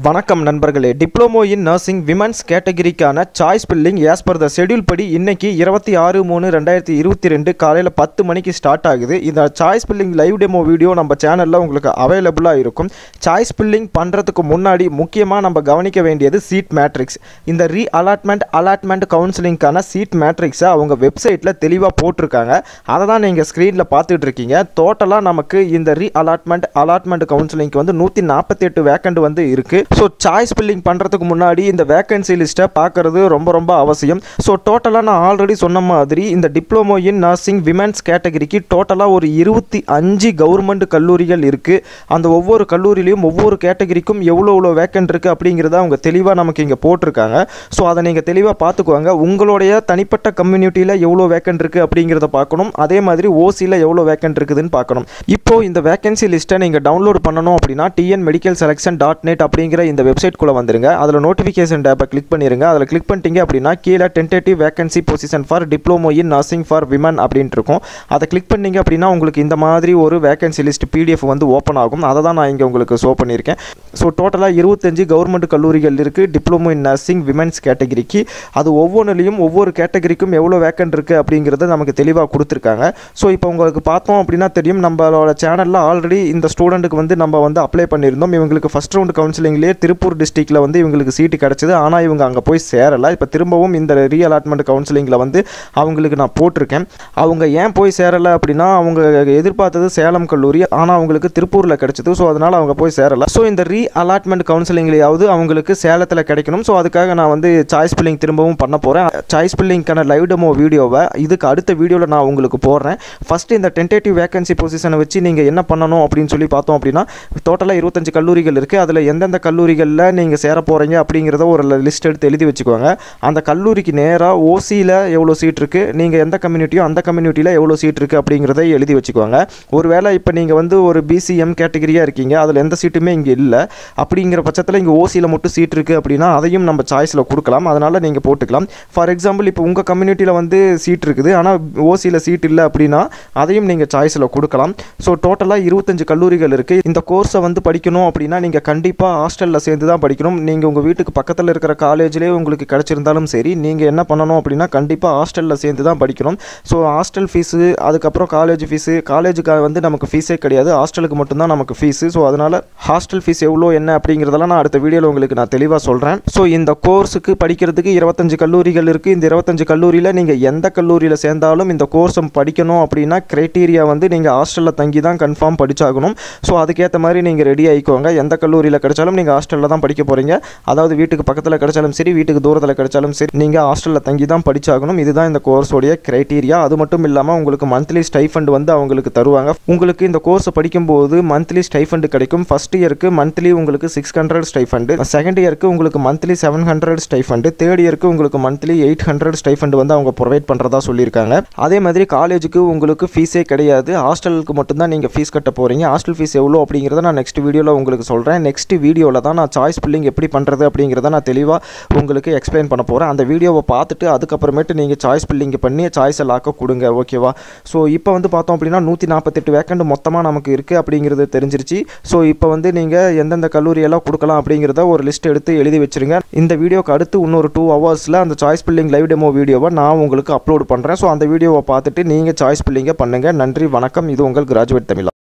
வணக்கம் நண்பர்களே diploma in nursing women's கேட்டகரிக்கான choice filling as per the schedule படி இன்னைக்கு இருபத்தி ஆறு மூணு ரெண்டாயிரத்தி இருபத்தி ரெண்டு காலையில் பத்து மணிக்கு ஸ்டார்ட் ஆகுது இந்த choice filling live demo video நம்ம சேனலில் உங்களுக்கு அவைலபிளாக இருக்கும் சாய்ஸ் பில்லிங் பண்ணுறதுக்கு முன்னாடி முக்கியமாக நம்ம கவனிக்க வேண்டியது சீட் மேட்ரிக்ஸ் இந்த ரீ அலாட்மெண்ட் அலாட்மெண்ட் கவுன்சிலிங்க்கான சீட் மேட்ரிக்ஸை அவங்க வெப்சைட்டில் தெளிவாக போட்டிருக்காங்க அதை தான் நீங்கள் ஸ்க்ரீனில் பார்த்துட்டு இருக்கீங்க டோட்டலாக நமக்கு இந்த ரீ அலாட்மெண்ட் அலாட்மெண்ட் கவுன்சிலிங்க்கு வந்து நூற்றி நாற்பத்தி எட்டு வேக்கண்ட் வந்து இருக்குது ஸோ சாய்ஸ் பில்லிங் பண்ணுறதுக்கு முன்னாடி இந்த வேக்கன்சி லிஸ்ட்டை பார்க்குறது ரொம்ப ரொம்ப அவசியம் ஸோ டோட்டலாக நான் ஆல்ரெடி சொன்ன மாதிரி இந்த டிப்ளமோ இன் நர்சிங் விமென்ஸ் கேட்டகரிக்கு டோட்டலாக ஒரு இருபத்தி அஞ்சு கவர்மெண்ட் கல்லூரிகள் இருக்குது அந்த ஒவ்வொரு கல்லூரிலையும் ஒவ்வொரு கேட்டகரிக்கும் எவ்வளோ எவ்வளோ வேக்கண்ட் இருக்குது அப்படிங்கிறத அவங்க தெளிவாக நமக்கு இங்கே போட்டிருக்காங்க ஸோ அதை நீங்கள் தெளிவாக பார்த்துக்குவாங்க உங்களுடைய தனிப்பட்ட கம்யூனிட்டியில் எவ்வளோ வேக்கண்ட் இருக்குது அப்படிங்கிறத பார்க்கணும் அதே மாதிரி ஓசியில் எவ்வளோ வேக்கண்ட் இருக்குதுன்னு பார்க்கணும் இப்போ இந்த வேகன்சி லிஸ்ட்டை நீங்கள் டவுன்லோட் பண்ணணும் அப்படின்னா TN medical selection dot net அப்படிங்கிற இந்த வெப்சைட்குள்ளே வந்துருங்க அதில் நோட்டிஃபிகேஷன் டேப்பை கிளிக் பண்ணிருங்க அதில் கிளிக் பண்ணிட்டீங்க அப்படின்னா கீழே tentative vacancy position for diploma in nursing for women அப்படின்ட்டு இருக்கும் அதை கிளிக் பண்ணீங்க அப்படின்னா உங்களுக்கு இந்த மாதிரி ஒரு வேகன்சி லிஸ்ட் பிடிஎஃப் வந்து ஓப்பன் ஆகும் அதை தான் நான் இங்கே உங்களுக்கு ஷோ பண்ணியிருக்கேன் ஸோ டோட்டலாக இருபத்தஞ்சு கவர்மெண்ட் கல்லூரிகள் இருக்குது டிப்ளமோ இன் நர்சிங் விமென்ஸ் கேட்டகரிக்கு அது ஒவ்வொன்றுலையும் ஒவ்வொரு கேட்டகரிக்கும் எவ்வளோ வேக்கண்ட் இருக்குது அப்படிங்கிறத நமக்கு தெளிவாக கொடுத்துருக்காங்க ஸோ இப்போ உங்களுக்கு பார்த்தோம் அப்படின்னா தெரியும் நம்மளோட சேனலில் ஆல்ரெடி இந்த ஸ்டூடெண்ட்டுக்கு வந்து நம்ம வந்து அப்ளை பண்ணியிருந்தோம் இவங்களுக்கு ஃபஸ்ட் ரவுண்ட் கவுன்சிலிங்லேயே திருப்பூர் டிஸ்ட்ரிக்டில் வந்து இவங்களுக்கு சீட்டு கிடச்சிது ஆனால் இவங்க அங்கே போய் சேரலை இப்போ திரும்பவும் இந்த ரீ அலாட்மெண்ட் கவுன்சிலிங்கில் வந்து அவங்களுக்கு நான் போட்டிருக்கேன் அவங்க ஏன் போய் சேரலை அப்படின்னா அவங்க எதிர்பார்த்தது சேலம் கல்லூரி ஆனால் அவங்களுக்கு திருப்பூரில் கிடச்சிது ஸோ அதனால் அவங்க போய் சேரலை ஸோ இந்த ரீ அலாட்மெண்ட் கவுன்சிலிங்லையாவது அவங்களுக்கு சேலத்தில் கிடைக்கணும் ஸோ அதுக்காக நான் வந்து சாய்ஸ் பில்லிங் திரும்பவும் பண்ண போகிறேன் சாய்ஸ் பில்லிங்க்கான லைவ் டெமோ வீடியோவை இதுக்கு அடுத்த வீடியோவில் நான் உங்களுக்கு போடுறேன் ஃபஸ்ட்டு இந்த டென்டேட்டிவ் வேகன்சி பொசிஷனை வச்சு நீங்கள் என்ன பண்ணணும் அப்படின்னு சொல்லி பார்த்தோம் அப்படின்னா டோட்டலாக இருபத்தஞ்சு கல்லூரிகள் இருக்குது அதில் எந்தெந்த கல்லூரிகளில் நீங்கள் சேர போகிறீங்க அப்படிங்கிறத ஒரு லிஸ்ட் எடுத்து எழுதி வச்சுக்கோங்க அந்த கல்லூரிக்கு நேராக ஓசியில் எவ்வளோ சீட் இருக்குது நீங்கள் எந்த கம்யூனிட்டியோ அந்த கம்யூனிட்டியில் எவ்வளோ சீட் இருக்குது அப்படிங்கிறத எழுதி வச்சுக்கோங்க ஒருவேளை இப்போ நீங்கள் வந்து ஒரு பிசிஎம் கேட்டகரியாக இருக்கீங்க அதில் எந்த சீட்டுமே இங்கே இல்லை அப்படிங்கிற பட்சத்தில் இங்கே ஓசியில் மட்டும் சீட் இருக்குது அப்படின்னா அதையும் நம்ம சாய்ஸில் கொடுக்கலாம் அதனால் நீங்கள் போட்டுக்கலாம் ஃபார் எக்ஸாம்பிள் இப்போ உங்கள் கம்யூனிட்டியில் வந்து சீட் இருக்குது ஆனால் ஓசியில் சீட் இல்லை அப்படின்னா அதையும் நீங்கள் சாய்ஸில் கொடுக்கலாம் ஸோ டோட்டலாக இருபத்தஞ்சு கல்லூரிகள் இருக்குது இந்த கோர்ஸை வந்து படிக்கணும் அப்படின்னா நீங்கள் கண்டிப்பாக ஹாஸ்டலில் சேர்ந்து தான் படிக்கணும் நீங்கள் உங்கள் வீட்டுக்கு பக்கத்தில் இருக்கிற காலேஜ்லேயே உங்களுக்கு கிடச்சிருந்தாலும் சரி நீங்கள் என்ன பண்ணணும் அப்படின்னா கண்டிப்பாக ஹாஸ்டலில் சேர்ந்து தான் படிக்கணும் ஸோ ஹாஸ்டல் ஃபீஸு அதுக்கப்புறம் காலேஜ் ஃபீஸு காலேஜுக்கு வந்து நமக்கு ஃபீஸே கிடையாது ஹாஸ்டலுக்கு மட்டும்தான் நமக்கு ஃபீஸு ஸோ அதனால் ஹாஸ்டல் ஃபீஸ் எவ்வளோ என்ன அப்படிங்கிறதெல்லாம் நான் அடுத்த வீடியோவில் உங்களுக்கு நான் தெளிவாக சொல்கிறேன் ஸோ இந்த கோர்ஸுக்கு படிக்கிறதுக்கு இருபத்தஞ்சு கல்லூரிகள் இருக்குது இந்த இருபத்தஞ்சு கல்லூரியில் நீங்கள் எந்த கல்லூரியில் சேர்ந்தாலும் இந்த கோர்ஸை படிக்கணும் அப்படின்னா க்ரைட்டீரியா வந்து நீங்கள் ஹாஸ்டலில் தங்கி தான் கன்ஃபார்ம் படிச்சாகணும் ஸோ அதுக்கேற்ற மாதிரி நீங்கள் ரெடி ஆகிக்கோங்க எந்த கல்லூரியில் கிடைச்சாலும் நீங்கள் ஹாஸ்டலில் தான் படிக்க போகிறீங்க அதாவது வீட்டுக்கு பக்கத்தில் கிடைச்சாலும் சரி வீட்டுக்கு தூரத்தில் கிடைச்சாலும் சரி நீங்கள் ஹாஸ்டலில் தங்கி தான் படிச்சாகணும் இதுதான் இந்த கோர்ஸோடைய க்ரைட்டீரியா அது மட்டும் இல்லாமல் உங்களுக்கு மந்த்லி ஸ்டைஃபண்ட் வந்து அவங்களுக்கு தருவாங்க உங்களுக்கு இந்த கோர்ஸை படிக்கும்போது மந்த்லி ஸ்டைஃபண்ட் கிடைக்கும் ஃபஸ்ட் இயருக்கு மந்த்லி உங்களுக்கு சிக்ஸ் ஹண்ட்ரட் ஸ்டைஃபண்டு செகண்ட் இயருக்கு உங்களுக்கு monthly seven hundred stipend third இயருக்கு உங்களுக்கு மந்த்லி எயிட் ஹண்ட்ரட் ஸ்டைஃபண்ட் வந்து அவங்க ப்ரொவைட் பண்ணுறதா சொல்லியிருக்காங்க அதே மாதிரி காலேஜுக்கு உங்களுக்கு ஃபீஸே கிடையாது ஹாஸ்டலுக்கு மட்டும்தான் நீங்கள் ஃபீஸ் கட்ட போகிறீங்க ஹாஸ்டல் ஃபீஸ் எவ்வளோ அப்படிங்கிறத நான் நெக்ஸ்ட் வீடியோவில் உங்களுக்கு சொல்கிறேன் நெக்ஸ்ட் வீடியோவில் தான் நான் சாய்ஸ் பில்லிங் எப்படி பண்ணுறது அப்படிங்கிறத நான் தெளிவாக உங்களுக்கு எக்ஸ்பிளைன் பண்ண போகிறேன் அந்த வீடியோவை பார்த்துட்டு அதுக்கப்புறமேட்டு நீங்கள் சாய்ஸ் பில்லிங் பண்ணி சாய்ஸை லாக்க கொடுங்க ஓகேவா ஸோ இப்போ வந்து பார்த்தோம் அப்படின்னா நூற்றி நாற்பத்தெட்டு வேக்கண்ட் மொத்தமாக நமக்கு இருக்குது அப்படிங்கிறது தெரிஞ்சிருச்சு ஸோ இப்போ வந்து நீங்கள் எந்தெந்த கல்லூரியெல்லாம் கொடுக்கலாம் அப்படிங்கிறத ஒரு லிஸ்ட் எடுத்து எழுதி வச்சுருங்க இந்த வீடியோக்கு அடுத்து இன்னொரு டூ ஹவர்ஸில் அந்த சாய்ஸ் பில்லிங் லைவ் டெமோ வீடியோவை நான் உங்களுக்கு அப்லோட் பண்ணுறேன் ஸோ அந்த வீடியோவை பார்த்துட்டு நீங்கள் சாய்ஸ் பில்லிங்கை பண்ணுங்கள் நன்றி வணக்கம் இது உங்கள் கிராஜுவேட் தமிழா